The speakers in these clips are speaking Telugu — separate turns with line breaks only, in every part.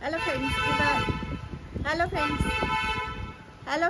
హలో ఫ్రెండ్స్ ఇవా hello friends hello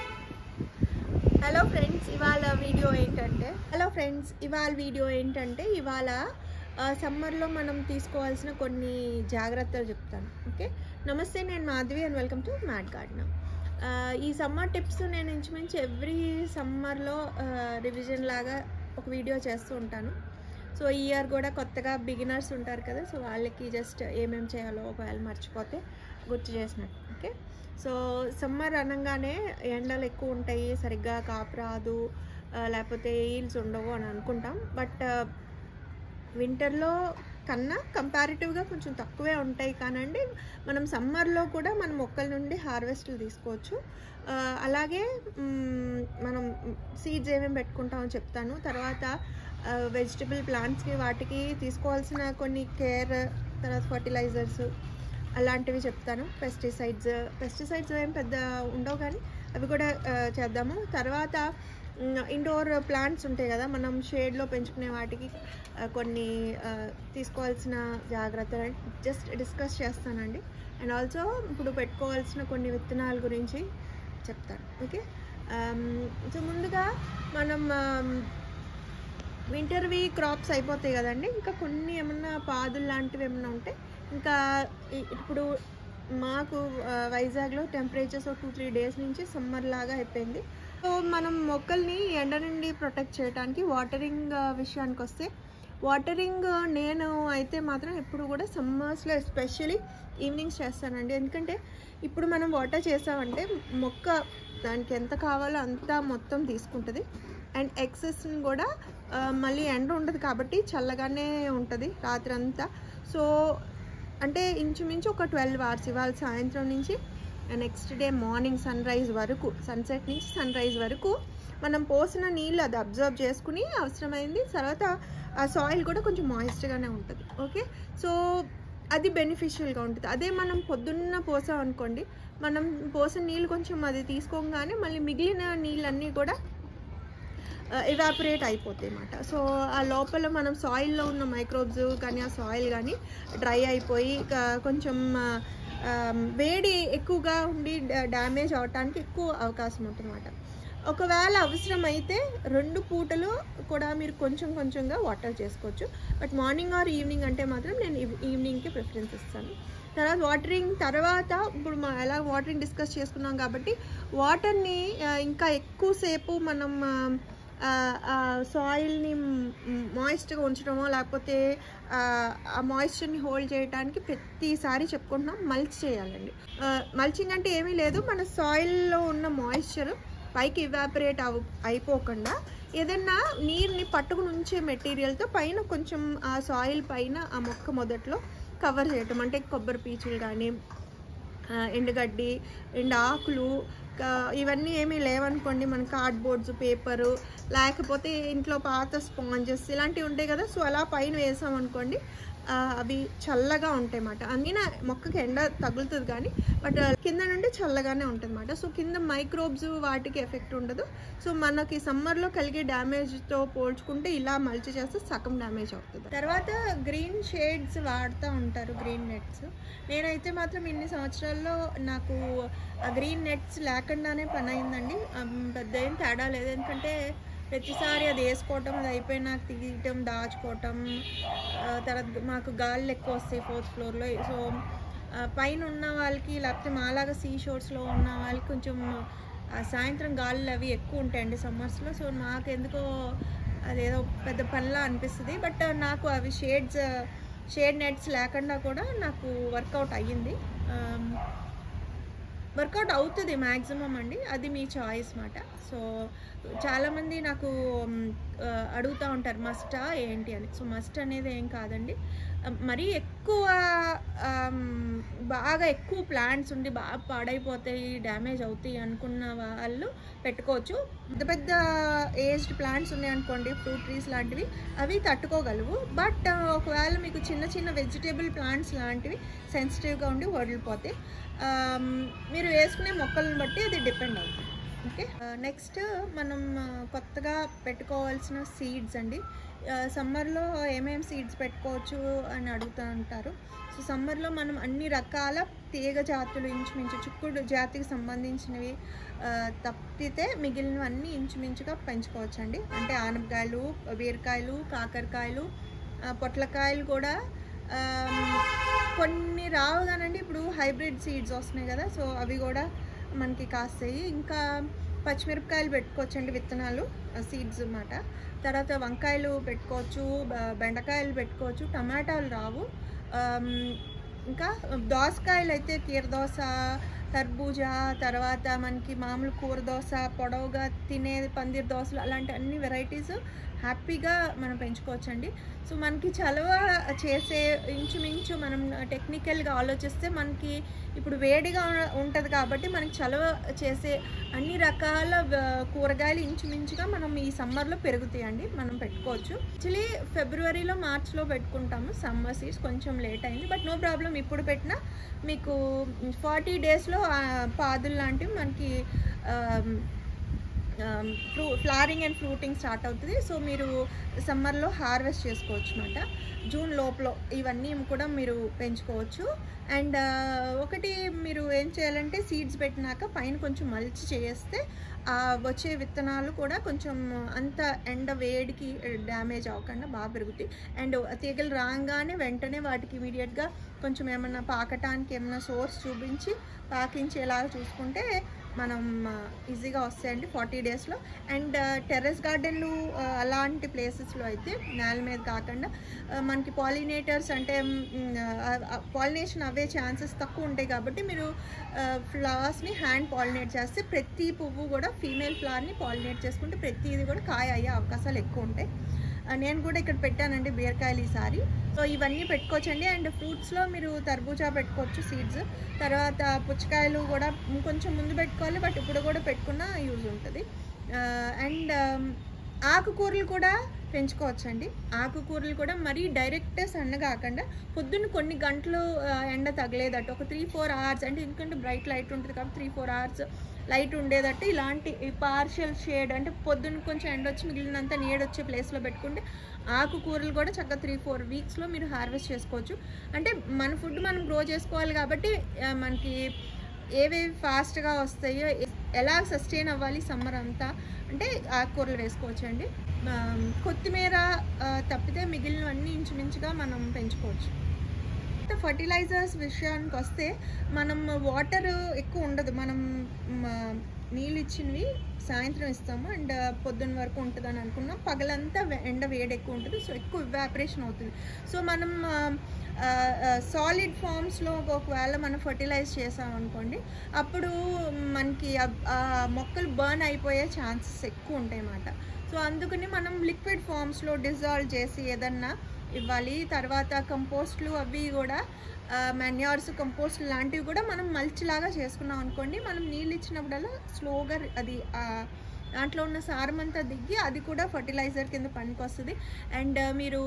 hello friends ఇవాళ వీడియో ఏంటంటే హలో ఫ్రెండ్స్ ఇవాళ వీడియో ఏంటంటే ఇవాళ సమ్మర్లో మనం తీసుకోవాల్సిన కొన్ని జాగ్రత్తలు చెప్తాను ఓకే నమస్తే నేను Madhavi and welcome to mat garden ఈ సమ్మర్ టిప్స్ నేను ఇంచుమించు ఎవ్రీ సమ్మర్లో రివిజన్ లాగా ఒక వీడియో చేస్తూ ఉంటాను సో ఈ ఇయర్ కూడా కొత్తగా బిగినర్స్ ఉంటారు కదా సో వాళ్ళకి జస్ట్ ఏమేమి చేయాలో ఒకవేళ మర్చిపోతే గుర్తు చేసినట్టు ఓకే సో సమ్మర్ అనగానే ఎండలు ఎక్కువ ఉంటాయి సరిగ్గా కాపు రాదు ఆ, లేకపోతే ఈల్స్ ఉండవు అని అనుకుంటాం బట్ వింటర్లో కన్నా కంపారిటివ్గా కొంచెం తక్కువే ఉంటాయి కానండి మనం సమ్మర్లో కూడా మనం మొక్కల నుండి హార్వెస్ట్లు తీసుకోవచ్చు ఆ, అలాగే మ్, మనం సీడ్స్ ఏమేమి పెట్టుకుంటామో చెప్తాను తర్వాత వెజిటబుల్ ప్లాంట్స్కి వాటికి తీసుకోవాల్సిన కొన్ని కేర్ తర్వాత ఫర్టిలైజర్స్ అలాంటివి చెప్తాను పెస్టిసైడ్స్ పెస్టిసైడ్స్ ఏం పెద్ద ఉండవు కానీ అవి కూడా ఆ, చేద్దాము తర్వాత ఇండోర్ ప్లాంట్స్ ఉంటాయి కదా మనం షేడ్లో పెంచుకునే వాటికి ఆ, కొన్ని ఆ, తీసుకోవాల్సిన జాగ్రత్తలు జస్ట్ డిస్కస్ చేస్తానండి అండ్ ఆల్సో ఇప్పుడు పెట్టుకోవాల్సిన కొన్ని విత్తనాల గురించి చెప్తాను ఓకే సో ముందుగా మనం వింటర్వి క్రాప్స్ అయిపోతాయి కదండి ఇంకా కొన్ని ఏమన్నా పాదులు లాంటివి ఏమన్నా ఉంటే ఇంకా ఇ- ఇప్పుడు మాకు ఆ, వైజాగ్లో టెంపరేచర్స్ ఒక టూ త్రీ డేస్ నుంచి సమ్మర్ లాగా అయిపోయింది సో మనం మొక్కల్ని ఎండ నుండి ప్రొటెక్ట్ చేయడానికి వాటరింగ్ విషయానికి వస్తే వాటరింగ్ నేను అయితే మాత్రం ఎప్పుడు కూడా సమ్మర్స్లో ఎస్పెషలీ ఈవినింగ్స్ చేస్తానండి ఎందుకంటే ఇప్పుడు మనం వాటర్ చేసామంటే మొక్క దానికి ఎంత కావాలో అంతా మొత్తం తీసుకుంటుంది అండ్ ఎక్సెస్ని కూడా ఆ, మళ్ళీ ఎండ ఉండదు కాబట్టి చల్లగానే ఉంటుంది రాత్రి అంతా సో అంటే ఇంచుమించు ఒక ట్వెల్వ్ అవర్స్ ఇవాళ సాయంత్రం నుంచి next day morning sunrise వరకు సన్సెట్ నుంచి సన్ రైజ్ వరకు మనం పోసిన నీళ్ళు అది అబ్జర్వ్ చేసుకుని అవసరమైంది తర్వాత ఆ సాయిల్ కూడా కొంచెం మాయిస్ట్గానే ఉంటుంది ఓకే సో అది బెనిఫిషియల్గా ఉంటుంది అదే మనం పొద్దున్న పోసాం అనుకోండి మనం పోసిన నీళ్ళు కొంచెం అది తీసుకోగానే మళ్ళీ మిగిలిన నీళ్ళన్నీ కూడా ఎవాపరేట్ అయిపోతాయి అన్నమాట సో ఆ లోపల మనం సాయిల్లో ఉన్న మైక్రోబ్స్ కానీ ఆ సాయిల్ కానీ డ్రై అయిపోయి ఇంకా కొంచెం ఆ, ఆ, వేడి ఎక్కువగా ఉండి డ్యామేజ్ అవటానికి ఎక్కువ అవకాశం ఉంటుందన్నమాట ఒకవేళ అవసరమైతే రెండు పూటలు కూడా మీరు కొంచెం కొంచెంగా వాటర్ చేసుకోవచ్చు బట్ మార్నింగ్ ఆర్ ఈవినింగ్ అంటే మాత్రం నేను ఈవ్- ఈవినింగ్కి ప్రిఫరెన్స్ ఇస్తాను తర్వాత వాటరింగ్ తర్వాత ఇప్పుడు మా ఎలా వాటరింగ్ డిస్కస్ చేసుకున్నాం కాబట్టి వాటర్ని ఆ, ఇంకా ఎక్కువసేపు మనం సాయిల్ని మాయిస్ట్గా ఉంచడమో లేకపోతే ఆ, ఆ మాయిశ్చర్ని హోల్డ్ చేయడానికి ప్రతిసారి చెప్పుకుంటున్నాం మల్చ్ చేయాలండి మల్చింగ్ అంటే ఏమీ లేదు మన సాయిల్లో ఉన్న మాయిశ్చర్ పైకి ఇవాపరేట్ అవ అయిపోకుండా ఏదన్నా నీరుని పట్టుకుని ఉంచే మెటీరియల్తో పైన కొంచెం ఆ సాయిల్ పైన ఆ మొక్క మొదట్లో కవర్ చేయటం అంటే కొబ్బరి పీచులు కానీ ఆ, ఎండుగడ్డి ఎండు ఆకులు కా- ఇవన్నీ ఏమీ లేవనుకోండి మన కార్డ్బోర్డ్స్ పేపరు లేకపోతే ఇంట్లో పాత స్పాంజెస్ ఇలాంటివి ఉంటాయి కదా సో అలా పైన వేసామనుకోండి ఆ, అవి చల్లగా ఉంటాయి అన్నమాట అందుకని మొక్కకి ఎండ తగులుతుంది కానీ బట్ కింద నుండి చల్లగానే ఉంటుంది అన్నమాట సో కింద మైక్రోబ్స్ వాటికి ఎఫెక్ట్ ఉండదు సో మనకి సమ్మర్లో కలిగే డ్యామేజ్తో పోల్చుకుంటే ఇలా మల్చి చేస్తే సగం డ్యామేజ్ అవుతుంది తర్వాత గ్రీన్ షేడ్స్ వాడుతూ ఉంటారు గ్రీన్ నెట్స్ నేనైతే మాత్రం ఇన్ని సంవత్సరాల్లో నాకు ఆ గ్రీన్ నెట్స్ లేకుండానే పని అయిందండి ఆ, పెద్ద ఏం తేడా లేదు ఎందుకంటే ప్రతిసారి అది వేసుకోవటం అది అయిపోయినాక తీయటం దాచుకోవటం ఆ, తర్వాత మాకు గాలి ఎక్కువ వస్తాయి ఫోర్త్ ఫ్లోర్లో సో ఆ, పైన ఉన్న వాళ్ళకి లేకపోతే మాలాగా సీ షోర్స్లో ఉన్న వాళ్ళకి కొంచెం ఆ, సాయంత్రం గాలులు అవి ఎక్కువ ఉంటాయండి సమ్మర్స్లో సో నాకు ఎందుకో అదేదో పెద్ద పనిలా అనిపిస్తుంది బట్ నాకు అవి షేడ్స్ షేడ్ నెట్స్ లేకుండా కూడా నాకు వర్కౌట్ అయ్యింది వర్కౌట్ అవుతుంది మ్యాక్సిమం అండి అది మీ చాయిస్ మాట సో చాలామంది నాకు మ్, ఆ, అడుగుతూ ఉంటారు మస్టా ఏంటి అని సో మస్ట్ అనేది ఏం కాదండి ఆ, మరీ ఎక్కువ ఆమ్, బాగా ఎక్కువ ప్లాంట్స్ ఉండి బాగా పాడైపోతాయి డ్యామేజ్ అవుతాయి అనుకున్న వాళ్ళు పెట్టుకోవచ్చు పెద్ద పెద్ద ఏజ్డ్ ప్లాంట్స్ ఉన్నాయనుకోండి ఫ్రూట్ ట్రీస్ లాంటివి అవి తట్టుకోగలవు బట్ ఒకవేళ మీకు చిన్న చిన్న వెజిటేబుల్ ప్లాంట్స్ లాంటివి సెన్సిటివ్గా ఉండి వదిలిపోతాయి ఆమ్, మీరు వేసుకునే మొక్కలను బట్టి అది డిపెండ్ అవుతుంది ఓకే నెక్స్ట్ మనం ఆ, కొత్తగా పెట్టుకోవాల్సిన సీడ్స్ అండి సమ్మర్లో ఏమేమి సీడ్స్ పెట్టుకోవచ్చు అని అడుగుతూ ఉంటారు సో సమ్మర్లో మనం అన్ని రకాల తీగ జాతులు ఇంచుమించు చుక్కుడు జాతికి సంబంధించినవి ఆ, తప్పితే మిగిలినవన్నీ ఇంచుమించుగా పెంచుకోవచ్చండి అంటే ఆనపకాయలు బీరకాయలు కాకరకాయలు ఆ, పొట్లకాయలు కూడా ఆమ్, కొన్ని రావు కానండి ఇప్పుడు హైబ్రిడ్ సీడ్స్ వస్తున్నాయి కదా సో అవి కూడా మనకి కాస్తాయి ఇంకా పచ్చిమిరపకాయలు పెట్టుకోవచ్చండి విత్తనాలు సీడ్స్ అన్నమాట తర్వాత వంకాయలు పెట్టుకోవచ్చు బ- బెండకాయలు పెట్టుకోవచ్చు టమాటాలు రావు ఆమ్, ఇంకా దోసకాయలు అయితే కీర దోస తర్బూజా తర్వాత మనకి మామూలు కూర దోశ పొడవుగా తినే పందిర్ దోశలు అలాంటి అన్ని వెరైటీస్ హ్యాపీగా మనం పెంచుకోవచ్చండి సో మనకి చలవ చేసే ఇంచుమించు మనం టెక్నికల్గా ఆలోచిస్తే మనకి ఇప్పుడు వేడిగా ఉంటుంది కాబట్టి మనకి చలవ చేసే అన్ని రకాల వ- కూరగాయలు ఇంచుమించుగా మనం ఈ సమ్మర్లో పెరుగుతాయండి మనం పెట్టుకోవచ్చు యాక్చువల్లీ ఫిబ్రవరిలో మార్చ్లో పెట్టుకుంటాము సమ్మర్ సీడ్స్ కొంచెం లేట్ అయింది బట్ నో ప్రాబ్లం ఇప్పుడు పెట్టినా మీకు ఫార్టీ డేస్లో పాదులు లాంటివి మనకి ఆమ్, ఫ్రూ ఫ్లవరింగ్ అండ్ ఫ్రూటింగ్ స్టార్ట్ అవుతుంది సో మీరు సమ్మర్లో హార్వెస్ట్ చేసుకోవచ్చు అనమాట జూన్ లోపల ఇవన్నీ కూడా మీరు పెంచుకోవచ్చు అండ్ ఒకటి మీరు ఏం చేయాలంటే సీడ్స్ పెట్టినాక పైన కొంచెం మల్చి చేస్తే ఆ వచ్చే విత్తనాలు కూడా కొంచెం అంత ఎండ వేడికి డ్యామేజ్ అవ్వకుండా బాగా పెరుగుతాయి అండ్ తీగలు రాగానే వెంటనే వాటికి ఇమీడియట్గా కొంచెం ఏమన్నా పాకటానికి ఏమన్నా సోర్స్ చూపించి పాకించేలాగా చూసుకుంటే మనం ఈజీగా వస్తాయండి ఫార్టీ డేస్లో అండ్ టెర్రస్ గార్డెన్లు అలాంటి ప్లేసెస్లో అయితే నేల మీద కాకుండా ఆ, మనకి పాలినేటర్స్ అంటే పాలినేషన్ అవే ఛాన్సెస్ తక్కువ ఉంటాయి కాబట్టి మీరు ఫ్లవర్స్ని హ్యాండ్ పాలినేట్ చేస్తే ప్రతి పువ్వు కూడా ఫీమేల్ ఫ్లవర్ని పాలినేట్ చేసుకుంటే ప్రతిది కూడా కాయ అయ్యే అవకాశాలు ఎక్కువ ఉంటాయి ఆ, నేను కూడా ఇక్కడ పెట్టానండి బీరకాయలు ఈసారి సో ఇవన్నీ పెట్టుకోవచ్చండి అండ్ ఫ్రూట్స్లో మీరు తర్బూజా పెట్టుకోవచ్చు సీడ్స్ తర్వాత పుచ్చకాయలు కూడా కొంచెం ముందు పెట్టుకోవాలి బట్ ఇప్పుడు కూడా పెట్టుకున్న యూజ్ ఉంటుంది అండ్ ఆకుకూరలు కూడా పెంచుకోవచ్చండి ఆకుకూరలు కూడా మరీ డైరెక్ట్ సన్న కాకుండా పొద్దున్న కొన్ని గంటలు ఆ, ఎండ తగలేదట ఒక త్రీ ఫోర్ అవర్స్ అంటే ఎందుకంటే బ్రైట్ లైట్ ఉంటుంది కాబట్టి త్రీ ఫోర్ అవర్స్ లైట్ ఉండేదట్టు ఇలాంటి పార్షియల్ షేడ్ అంటే పొద్దున్న కొంచెం ఎండ వచ్చి మిగిలినంత నీడ వచ్చే ప్లేస్లో పెట్టుకుంటే ఆకుకూరలు కూడా చక్కగా త్రీ ఫోర్ వీక్స్లో మీరు హార్వెస్ట్ చేసుకోవచ్చు అంటే మన ఫుడ్ మనం గ్రో చేసుకోవాలి కాబట్టి ఆ, మనకి ఏవేవి ఫాస్ట్గా వస్తాయో ఎ- ఎలా సస్టైన్ అవ్వాలి సమ్మర్ అంతా అంటే ఆకుకూరలు వేసుకోవచ్చు అండి కొత్తిమీర ఆ, తప్పితే మిగిలినవన్నీ ఇంచుమించుగా మనం పెంచుకోవచ్చు ఫర్టిలైజర్స్ విషయానికి వస్తే మనం వాటర్ ఎక్కువ ఉండదు మనం మ, నీళ్ళు ఇచ్చినవి సాయంత్రం ఇస్తాము అండ్ పొద్దున్న వరకు ఉంటుందని అనుకున్నాం పగలంతా వె- ఎండ వేడి ఎక్కువ ఉంటుంది సో ఎక్కువ ఇవాపరేషన్ అవుతుంది సో మనం సాలిడ్ ఫామ్స్లో ఒకవేళ మనం ఫర్టిలైజ్ చేసాం అనుకోండి అప్పుడు మనకి ఆ- ఆ మొక్కలు బర్న్ అయిపోయే ఛాన్సెస్ ఎక్కువ ఉంటాయి అన్నమాట సో అందుకని మనం లిక్విడ్ ఫామ్స్లో డిజాల్వ్ చేసి ఏదన్నా ఇవ్వాలి తర్వాత కంపోస్ట్లు అవి కూడా మెన్యూర్స్ కంపోస్ట్ లాంటివి కూడా మనం మల్చిలాగా చేసుకున్నాం అనుకోండి మనం నీళ్ళు ఇచ్చినప్పుడల్లా స్లోగా అది ఆ, దాంట్లో ఉన్న సారం అంతా దిగి అది కూడా ఫర్టిలైజర్ కింద పనికి వస్తుంది అండ్ మీరు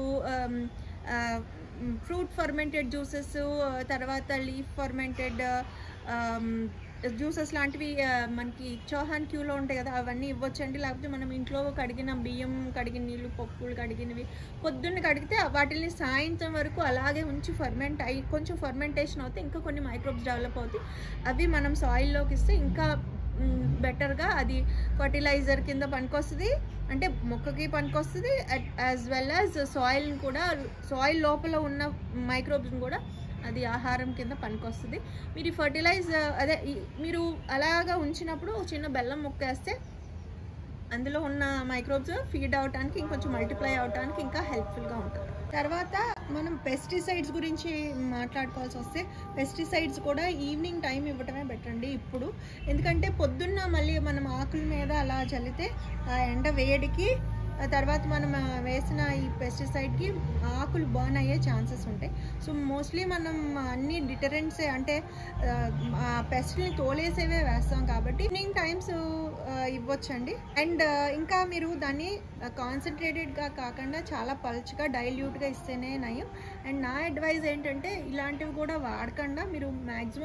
ఫ్రూట్ ఫర్మెంటెడ్ జ్యూసెస్ తర్వాత లీఫ్ ఫర్మెంటెడ్ జ్యూసెస్ లాంటివి ఆ, మనకి చౌహాన్ క్యూలో ఉంటాయి కదా అవన్నీ ఇవ్వచ్చండి లేకపోతే మనం ఇంట్లో కడిగిన బియ్యం కడిగిన నీళ్ళు పప్పులు కడిగినవి పొద్దున్న కడిగితే వాటిని సాయంత్రం వరకు అలాగే ఉంచి ఫర్మెంట్ అయ్యి కొంచెం ఫర్మెంటేషన్ అవుతే ఇంకా కొన్ని మైక్రోబ్స్ డెవలప్ అవుతాయి అవి మనం సాయిల్లోకి ఇస్తే ఇంకా బెటర్గా అది ఫర్టిలైజర్ కింద పనికొస్తుంది అంటే మొక్కకి పనికొస్తుంది యాజ్ వెల్ యాజ్ సాయిల్ని కూడా సాయిల్ లోపల ఉన్న మైక్రోబ్స్ని కూడా అది ఆహారం కింద పనికొస్తుంది మీరు ఈ ఫర్టిలైజ్ అదే ఈ- మీరు అలాగా ఉంచినప్పుడు ఒక చిన్న బెల్లం ముక్క వేస్తే అందులో ఉన్న మైక్రోబ్స్ ఫీడ్ అవడానికి ఇంకొంచెం మల్టిప్లై అవడానికి ఇంకా హెల్ప్ఫుల్గా ఉంటుంది తర్వాత మనం పెస్టిసైడ్స్ గురించి మాట్లాడుకోవాల్సి వస్తే పెస్టిసైడ్స్ కూడా ఈవినింగ్ టైం ఇవ్వటమే బెటర్ అండి ఇప్పుడు ఎందుకంటే పొద్దున్న మళ్ళీ మనం ఆకుల మీద అలా చల్లితే ఆ ఎండ వేడికి ఆ తర్వాత మనం ఆ, వేసిన ఈ పెస్టిసైడ్కి ఆకులు బర్న్ అయ్యే ఛాన్సెస్ ఉంటాయి సో మోస్ట్లీ మనం అన్ని డిటరెంట్సే అంటే ఆ, ఆ పెస్ట్ని తోలేసేవే వేస్తాం కాబట్టి ఈవినింగ్ టైమ్స్ ఇవ్వచ్చండి అండ్ ఇంకా మీరు దాన్ని కాన్సన్ట్రేటెడ్గా కాకుండా చాలా పల్చగా డైల్యూట్గా ఇస్తేనే నయం అండ్ నా అడ్వైజ్ ఏంటంటే ఇలాంటివి కూడా వాడకుండా మీరు మ్యాక్సిమం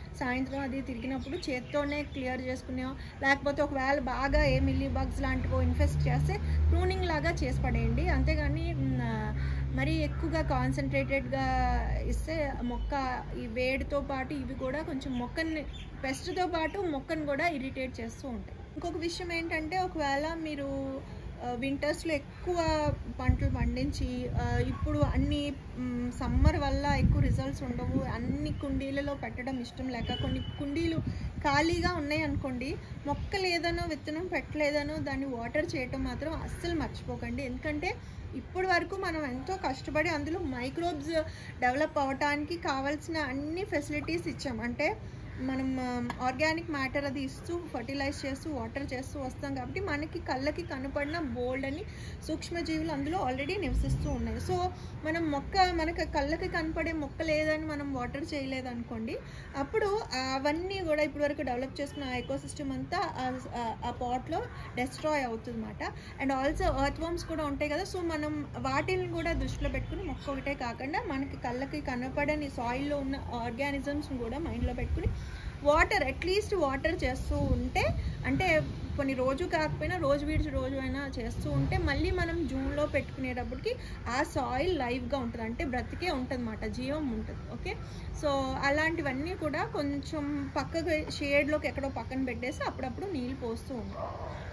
సాయంత్రం అది తిరిగినప్పుడు చేత్తోనే క్లియర్ చేసుకునే లేకపోతే ఒకవేళ బాగా ఏ మిల్లీ బగ్స్ లాంటివో ఇన్ఫెస్ట్ చేస్తే ప్రూనింగ్ లాగా చేసి పడేయండి అంతేగాని మ్, ఆ, మరీ ఎక్కువగా కాన్సన్ట్రేటెడ్గా ఇస్తే మొక్క ఈ వేడితో పాటు ఇవి కూడా కొంచెం మొక్కని పెస్ట్తో పాటు మొక్కను కూడా ఇరిటేట్ చేస్తూ ఉంటాయి ఇంకొక విషయం ఏంటంటే ఒకవేళ మీరు వింటర్స్లో ఎక్కువ పంటలు పండించి ఆ, ఇప్పుడు అన్ని సమ్మర్ వల్ల ఎక్కువ రిజల్ట్స్ ఉండవు అన్ని కుండీలలో పెట్టడం ఇష్టం లేక కొన్ని కుండీలు ఖాళీగా ఉన్నాయి అనుకోండి మొక్కలు ఏదనో విత్తనం పెట్టలేదనో దాన్ని వాటర్ చేయటం మాత్రం అస్సలు మర్చిపోకండి ఎందుకంటే ఇప్పటి వరకు మనం ఎంతో కష్టపడి అందులో మైక్రోబ్స్ డెవలప్ అవ్వటానికి కావాల్సిన అన్ని ఫెసిలిటీస్ ఇచ్చాం అంటే మనం ఆర్గానిక్ మ్యాటర్ అది ఇస్తూ ఫర్టిలైజ్ చేస్తూ వాటర్ చేస్తూ వస్తాం కాబట్టి మనకి కళ్ళకి కనపడిన బోల్డ్ అని సూక్ష్మజీవులు అందులో ఆల్రెడీ నివసిస్తూ ఉన్నాయి సో మనం మొక్క మనకి కళ్ళకి కనపడే మొక్క లేదని మనం వాటర్ చేయలేదనుకోండి అప్పుడు అవన్నీ కూడా ఇప్పటి వరకు డెవలప్ చేసుకున్న ఆ ఎకోసిస్టమ్ అంతా ఆ- ఆ- ఆ పాట్లో డెస్ట్రాయ్ అవుతుంది అనమాట అండ్ ఆల్సో ఎర్త్ వామ్స్ కూడా ఉంటాయి కదా సో మనం వాటిని కూడా దృష్టిలో పెట్టుకుని మొక్క ఒకటే కాకుండా మనకి కళ్ళకి కనపడని సాయిల్లో ఉన్న ఆర్గానిజమ్స్ని కూడా మైండ్లో పెట్టుకుని వాటర్ అట్లీస్ట్ వాటర్ చేస్తూ ఉంటే అంటే కొన్ని రోజు కాకపోయినా రోజు విడిచి రోజు అయినా చేస్తూ ఉంటే మళ్ళీ మనం జూన్లో పెట్టుకునేటప్పటికి ఆ సాయిల్ లైవ్గా ఉంటుంది అంటే బ్రతికే ఉంటుంది అన్నమాట జీవం ఉంటుంది ఓకే సో అలాంటివన్నీ కూడా కొంచెం పక్కకు షేడ్లోకి ఎక్కడో పక్కన పెట్టేసి అప్పుడప్పుడు నీళ్ళు పోస్తూ ఉంటాం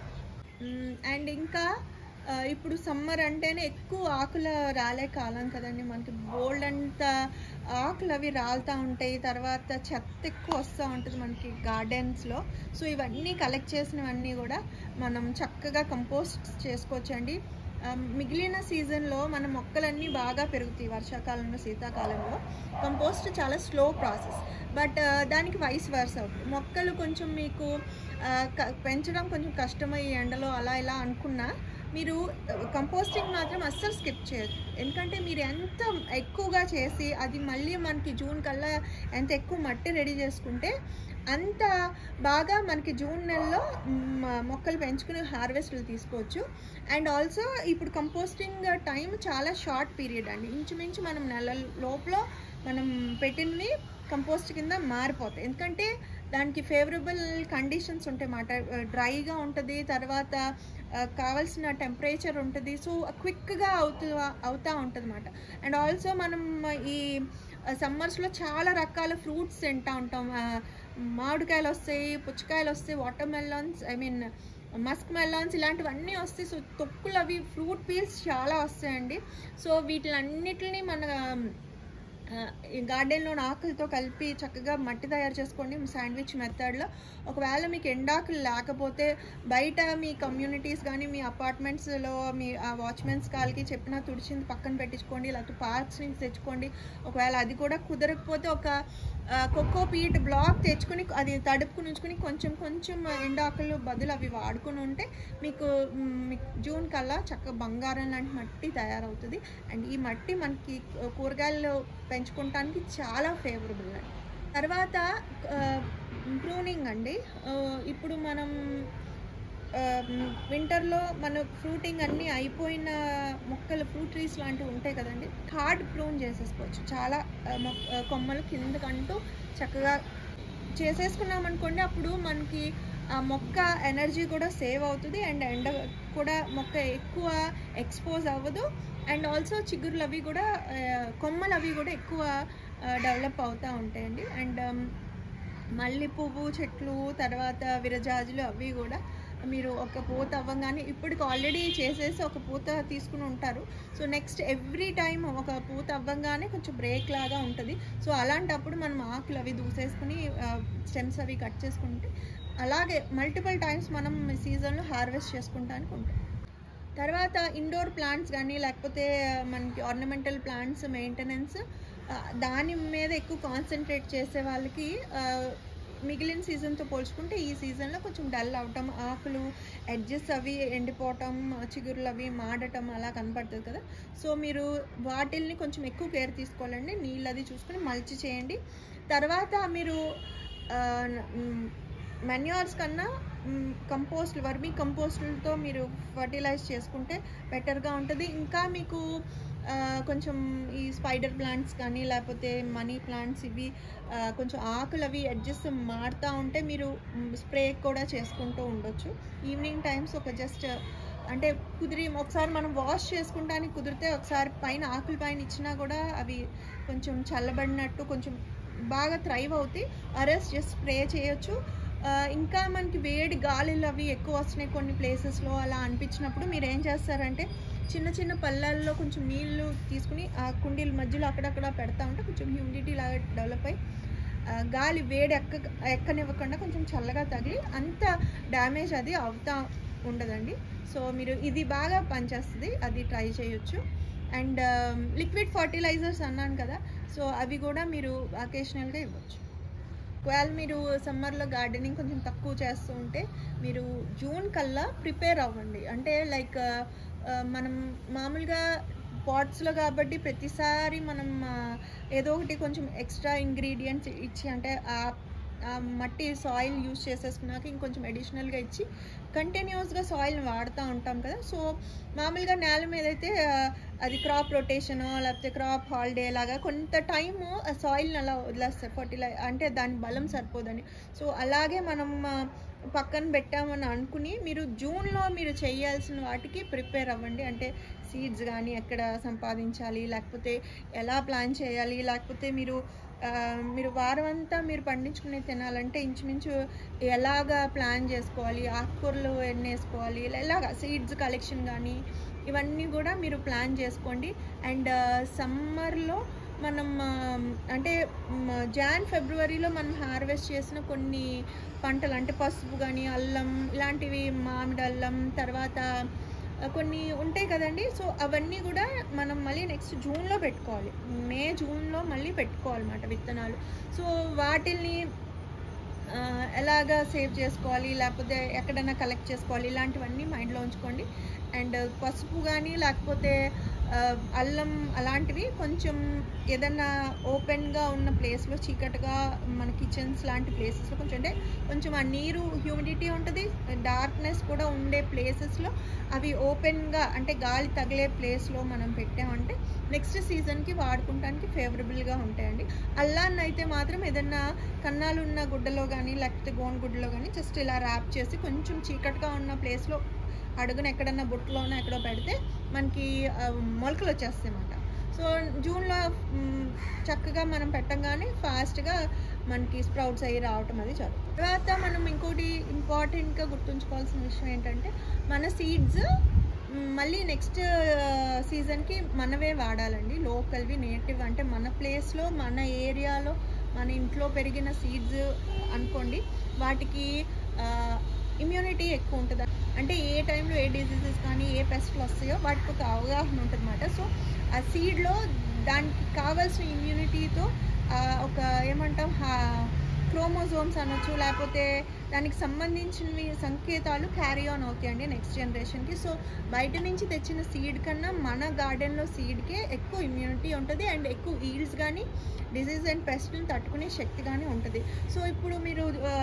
అండ్ ఇంకా ఆ, ఇప్పుడు సమ్మర్ అంటేనే ఎక్కువ ఆకుల రాలే కాలం కదండి మనకి బోల్డ్ అంత ఆకులు అవి రాలుతూ ఉంటాయి తర్వాత చెత్త ఎక్కువ వస్తూ ఉంటుంది మనకి గార్డెన్స్లో సో ఇవన్నీ కలెక్ట్ చేసినవన్నీ కూడా మనం చక్కగా కంపోస్ట్ చేసుకోవచ్చండి ఆ, మిగిలిన సీజన్లో మన మొక్కలన్నీ బాగా పెరుగుతాయి వర్షాకాలంలో శీతాకాలంలో కంపోస్ట్ చాలా స్లో ప్రాసెస్ బట్ దానికి వైస్ వర్స్ అవుతుంది మొక్కలు కొంచెం మీకు ఆ, క- పెంచడం కొంచెం కష్టమై ఎండలో అలా ఇలా అనుకున్నా మీరు కంపోస్టింగ్ మాత్రం అస్సలు స్కిప్ చేయొద్దు ఎందుకంటే మీరు ఎంత ఎక్కువగా చేసి అది మళ్ళీ మనకి జూన్ కల్లా ఎంత ఎక్కువ మట్టి రెడీ చేసుకుంటే అంత బాగా మనకి జూన్ నెలలో మ్, మొక్కలు పెంచుకుని హార్వెస్ట్లు తీసుకోవచ్చు అండ్ ఆల్సో ఇప్పుడు కంపోస్టింగ్ టైం చాలా షార్ట్ పీరియడ్ అండి ఇంచుమించు మనం నెల లోపల మనం పెట్టినవి కంపోస్ట్ కింద మారిపోతాయి ఎందుకంటే దానికి ఫేవరబుల్ కండిషన్స్ ఉంటాయి అన్నమాట డ్రైగా ఉంటుంది తర్వాత ఆ, కావాల్సిన టెంపరేచర్ ఉంటుంది సో క్విక్గా అవుతూ అవుతూ ఉంటుంది అన్నమాట అండ్ ఆల్సో మనం ఈ సమ్మర్స్లో చాలా రకాల ఫ్రూట్స్ తింటూ ఉంటాం ఆ, మామిడికాయలు వస్తాయి పుచ్చకాయలు వస్తాయి watermelons I mean muskmelons ఇలాంటివన్నీ వస్తాయి సో తొక్కులు అవి ఫ్రూట్ పీల్స్ చాలా వస్తాయండి సో వీటిలన్నిటిని మన ఆ, ఈ గార్డెన్లో ఆకులతో కలిపి చక్కగా మట్టి తయారు చేసుకోండి శాండ్విచ్ మెథడ్లో ఒకవేళ మీకు ఎండాకులు లేకపోతే బయట మీ కమ్యూనిటీస్ కానీ మీ అపార్ట్మెంట్స్లో మీ వాచ్మెన్స్ కాల్కి చెప్పిన తుడిచింది పక్కన పెట్టించుకోండి లేకపోతే పార్క్స్ నుంచి తెచ్చుకోండి ఒకవేళ అది కూడా కుదరకపోతే ఒక కొక్కో పీట్ బ్లాక్ తెచ్చుకొని అది తడుపుకుని ఉంచుకొని కొంచెం కొంచెం ఎండాకులు బదులు అవి వాడుకుని ఉంటే మీకు మ్, మీకు జూన్ కల్లా చక్కగా బంగారం లాంటి మట్టి తయారవుతుంది అండ్ ఈ మట్టి మనకి కూరగాయలు పెంచుకోవటానికి చాలా ఫేవరబుల్ అండి తర్వాత ప్రూనింగ్ అండి ఆ, ఇప్పుడు మనం వింటర్లో మన ఫ్రూటింగ్ అన్నీ అయిపోయిన మొక్కలు ఫ్రూట్ ట్రీస్ లాంటివి ఉంటాయి కదండి థార్డ్ ప్రూన్ చేసేసుకోవచ్చు చాలా ఆ, మొక్- ఆ, కొమ్మలు కిందకంటూ చక్కగా చేసేసుకున్నాం అనుకోండి అప్పుడు మనకి ఆ మొక్క ఎనర్జీ కూడా సేవ్ అవుతుంది అండ్ ఎండ కూడా మొక్క ఎక్కువ ఎక్స్పోజ్ అవ్వదు అండ్ ఆల్సో చిగురులు అవి కూడా ఆ, కొమ్మలు అవి కూడా ఎక్కువ డెవలప్ అవుతూ ఉంటాయండి అండ్ మల్లె పువ్వు చెట్లు తర్వాత విరజాజులు అవి కూడా మీరు ఒక పూత అవ్వగానే ఇప్పటికి ఆల్రెడీ చేసేసి ఒక పూత తీసుకుని ఉంటారు సో నెక్స్ట్ ఎవ్రీ టైం ఒక పూత అవ్వగానే కొంచెం బ్రేక్ లాగా ఉంటుంది సో అలాంటప్పుడు మనం ఆకులు అవి దూసేసుకుని స్టెమ్స్ అవి కట్ చేసుకుంటే అలాగే మల్టిపుల్ టైమ్స్ మనం సీజన్లో హార్వెస్ట్ చేసుకుంటానికి ఉంటుంది తర్వాత ఇండోర్ ప్లాంట్స్ కానీ లేకపోతే మనకి ఆర్నమెంటల్ ప్లాంట్స్ మెయింటెనెన్స్ దాని మీద ఎక్కువ కాన్సన్ట్రేట్ చేసే వాళ్ళకి ఆ, మిగిలిన సీజన్తో పోల్చుకుంటే ఈ సీజన్లో కొంచెం డల్ అవటం ఆకులు ఎడ్జెస్ అవి ఎండిపోవటం చిగురులు అవి మాడటం అలా కనపడుతుంది కదా సో మీరు వాటిల్ని కొంచెం ఎక్కువ కేర్ తీసుకోవాలండి నీళ్ళు అది చూసుకుని మల్చి చేయండి తర్వాత మీరు మెన్యూర్స్ కన్నా కంపోస్ట్ వర్మీ కంపోస్టులతో మీరు ఫర్టిలైజ్ చేసుకుంటే బెటర్గా ఉంటుంది ఇంకా మీకు ఆ, కొంచెం ఈ స్పైడర్ ప్లాంట్స్ కానీ లేకపోతే మనీ ప్లాంట్స్ ఇవి ఆ, కొంచెం ఆకులు అవి ఎడ్జెస్ మారుతూ ఉంటే మీరు స్ప్రే కూడా చేసుకుంటూ ఉండొచ్చు ఈవినింగ్ టైమ్స్ ఒక జస్ట్ అంటే కుదిరి ఒకసారి మనం వాష్ చేసుకుంటానికి కుదిరితే ఒకసారి పైన ఆకుల పైన ఇచ్చినా కూడా అవి కొంచెం చల్లబడినట్టు కొంచెం బాగా థ్రైవ్ అవుతాయి అరెస్ట్ జస్ట్ స్ప్రే చేయొచ్చు ఆ, ఇంకా మనకి వేడి గాలులు అవి ఎక్కువ వస్తున్నాయి కొన్ని ప్లేసెస్లో అలా అనిపించినప్పుడు మీరు ఏం చేస్తారంటే చిన్న చిన్న పళ్ళల్లో కొంచెం నీళ్లు తీసుకుని ఆ కుండీల మధ్యలో అక్కడక్కడ పెడతా ఉంటే కొంచెం హ్యూమిడిటీ లాగా డెవలప్ అయ్యి ఆ, గాలి వేడి ఎక్క ఎక్కనివ్వకుండా కొంచెం చల్లగా తగిలి అంత డ్యామేజ్ అది అవుతా ఉండదండి సో మీరు ఇది బాగా పనిచేస్తుంది అది ట్రై చేయొచ్చు అండ్ లిక్విడ్ ఫర్టిలైజర్స్ అన్నాను కదా సో అవి కూడా మీరు అకేషనల్గా ఇవ్వచ్చు ఒకవేళ మీరు సమ్మర్లో గార్డెనింగ్ కొంచెం తక్కువ చేస్తూ ఉంటే మీరు జూన్ కల్లా ప్రిపేర్ అవ్వండి అంటే లైక్ మనం మామూలుగా పాట్స్లో కాబట్టి ప్రతిసారి మనం ఆ, ఏదో ఒకటి కొంచెం ఎక్స్ట్రా ఇంగ్రీడియంట్స్ ఇచ్చి అంటే ఆ ఆ మట్టి సాయిల్ యూస్ చేసేసుకున్నాక ఇంకొంచెం అడిషనల్గా ఇచ్చి కంటిన్యూస్గా సాయిల్ని వాడుతూ ఉంటాం కదా సో మామూలుగా నేల మీద అయితే ఆ, అది క్రాప్ రొటేషన్ లేకపోతే క్రాప్ హాలిడే లాగా కొంత టైము ఆ సాయిల్ని అలా వదిలేస్తారు ఫర్టిలై అంటే దాని బలం సరిపోదని సో అలాగే మనం ఆ, పక్కన పెట్టామని అనుకుని మీరు జూన్లో మీరు చేయాల్సిన వాటికి ప్రిపేర్ అవ్వండి అంటే సీడ్స్ కానీ ఎక్కడ సంపాదించాలి లేకపోతే ఎలా ప్లాన్ చేయాలి లేకపోతే మీరు ఆ, మీరు వారం అంతా మీరు పండించుకునే తినాలంటే ఇంచుమించు ఎలాగా ప్లాన్ చేసుకోవాలి ఆకుకూరలు ఎన్ని వేసుకోవాలి ఇలా ఎలాగా సీడ్స్ కలెక్షన్ కానీ ఇవన్నీ కూడా మీరు ప్లాన్ చేసుకోండి అండ్ సమ్మర్లో మనం ఆ, అంటే మ, జాన్ ఫిబ్రవరిలో మనం హార్వెస్ట్ చేసిన కొన్ని పంటలు అంటే పసుపు కానీ అల్లం ఇలాంటివి మామిడి అల్లం తర్వాత ఆ, కొన్ని ఉంటాయి కదండి సో అవన్నీ కూడా మనం మళ్ళీ నెక్స్ట్ జూన్లో పెట్టుకోవాలి మే జూన్లో మళ్ళీ పెట్టుకోవాలన్నమాట విత్తనాలు సో వాటిల్ని ఆ, ఎలాగా సేవ్ చేసుకోవాలి లేకపోతే ఎక్కడైనా కలెక్ట్ చేసుకోవాలి ఇలాంటివన్నీ మైండ్లో ఉంచుకోండి అండ్ పసుపు కానీ లేకపోతే ఆ, అల్లం అలాంటివి కొంచెం ఏదన్నా ఓపెన్గా ఉన్న ప్లేస్లో చీకటిగా మన కిచెన్స్ లాంటి ప్లేసెస్లో కొంచెం అంటే కొంచెం ఆ నీరు హ్యూమిడిటీ ఉంటుంది డార్క్నెస్ కూడా ఉండే ప్లేసెస్లో అవి ఓపెన్గా అంటే గాలి తగిలే ప్లేస్లో మనం పెట్టామంటే నెక్స్ట్ సీజన్కి వాడుకుంటానికి ఫేవరబుల్గా ఉంటాయండి అల్లాన్ని అయితే మాత్రం ఏదన్నా కన్నాలు ఉన్న గుడ్డలో కానీ లేకపోతే గోన్ గుడ్డలో కానీ జస్ట్ ఇలా ర్యాప్ చేసి కొంచెం చీకటిగా ఉన్న ప్లేస్లో అడుగున ఎక్కడన్నా బుట్టలోనో ఎక్కడో పెడితే మనకి ఆ, మొలకలు వచ్చేస్తాయి అన్నమాట సో జూన్లో మ్, చక్కగా మనం పెట్టంగానే ఫాస్ట్గా మనకి స్ప్రౌట్స్ అయ్యి రావటం అది జరుగుతుంది తర్వాత మనం ఇంకోటి ఇంపార్టెంట్గా గుర్తుంచుకోవాల్సిన విషయం ఏంటంటే మన సీడ్స్ మళ్ళీ నెక్స్ట్ సీజన్కి మనవే వాడాలండి లోకల్వి నేటివ్ అంటే మన ప్లేస్లో మన ఏరియాలో మన ఇంట్లో పెరిగిన సీడ్స్ అనుకోండి వాటికి ఇమ్యూనిటీ ఎక్కువ ఉంటుంది అంటే ఏ టైంలో ఏ డిసీజెస్ కానీ ఏ పెస్ట్లు వస్తాయో వాటికి ఒక అవగాహన ఉంటుంది అనమాట సో ఆ సీడ్లో దానికి కావాల్సిన ఇమ్యూనిటీతో ఒక ఏమంటాం క్రోమోజోమ్స్ అనొచ్చు లేకపోతే దానికి సంబంధించినవి సంకేతాలు క్యారీ ఆన్ అవుతాయండి నెక్స్ట్ జనరేషన్కి సో బయట నుంచి తెచ్చిన సీడ్ కన్నా మన గార్డెన్లో సీడ్కే ఎక్కువ ఇమ్యూనిటీ ఉంటుంది అండ్ ఎక్కువ ఈల్డ్స్ కానీ డిసీజ్ అండ్ పెస్ట్ని తట్టుకునే శక్తి కానీ ఉంటుంది సో ఇప్పుడు మీరు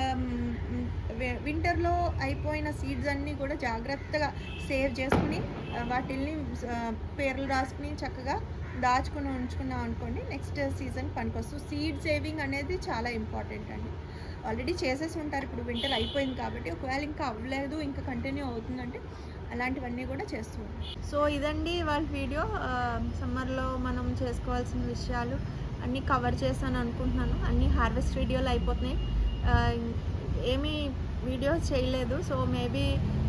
వింటర్లో అయిపోయిన సీడ్స్ అన్నీ కూడా జాగ్రత్తగా సేవ్ చేసుకుని ఆ, వాటిల్ని ఆ, పేర్లు రాసుకుని చక్కగా దాచుకుని ఉంచుకున్నాం అనుకోండి నెక్స్ట్ సీజన్ పనికొస్తుంది సీడ్ సేవింగ్ అనేది చాలా ఇంపార్టెంట్ అండి ఆల్రెడీ చేసేసి ఉంటారు ఇప్పుడు వింటర్ అయిపోయింది కాబట్టి ఒకవేళ ఇంకా అవ్వలేదు ఇంకా కంటిన్యూ అవుతుందంటే అలాంటివన్నీ కూడా చేస్తూ ఉంటాం సో ఇదండి వాళ్ళ వీడియో సమ్మర్లో మనం చేసుకోవాల్సిన విషయాలు అన్నీ కవర్ చేశాను అనుకుంటున్నాను అన్నీ హార్వెస్ట్ వీడియోలు అయిపోతున్నాయి ఆ, ఏమీ వీడియోస్ చేయలేదు సో మేబీ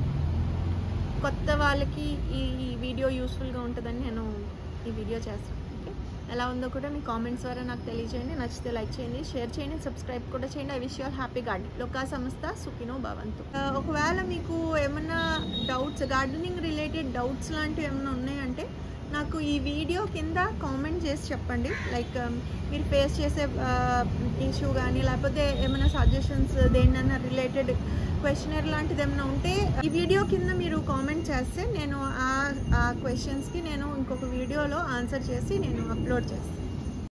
కొత్త వాళ్ళకి ఈ ఈ వీడియో యూస్ఫుల్గా ఉంటుందని నేను ఈ వీడియో చేస్తాను ఓకే ఎలా ఉందో కూడా మీ కామెంట్స్ ద్వారా నాకు తెలియజేయండి నచ్చితే లైక్ చేయండి షేర్ చేయండి సబ్స్క్రైబ్ కూడా చేయండి I wish your happy garden లోకా సంస్థ సుఖినో భవంతు ఆ, ఒకవేళ మీకు ఏమన్నా డౌట్స్ గార్డెనింగ్ రిలేటెడ్ డౌట్స్ లాంటివి ఏమైనా ఉన్నాయంటే నాకు ఈ వీడియో కింద కామెంట్ చేసి చెప్పండి లైక్ మీరు ఫేస్ చేసే ఇష్యూ కానీ లేకపోతే ఏమైనా సజెషన్స్ దేన్నైనా రిలేటెడ్ క్వశ్చనర్ లాంటిది ఏమైనా ఉంటే ఈ వీడియో కింద మీరు కామెంట్ చేస్తే నేను ఆ ఆ క్వశ్చన్స్కి నేను ఇంకొక వీడియోలో ఆన్సర్ చేసి నేను అప్లోడ్ చేస్తాను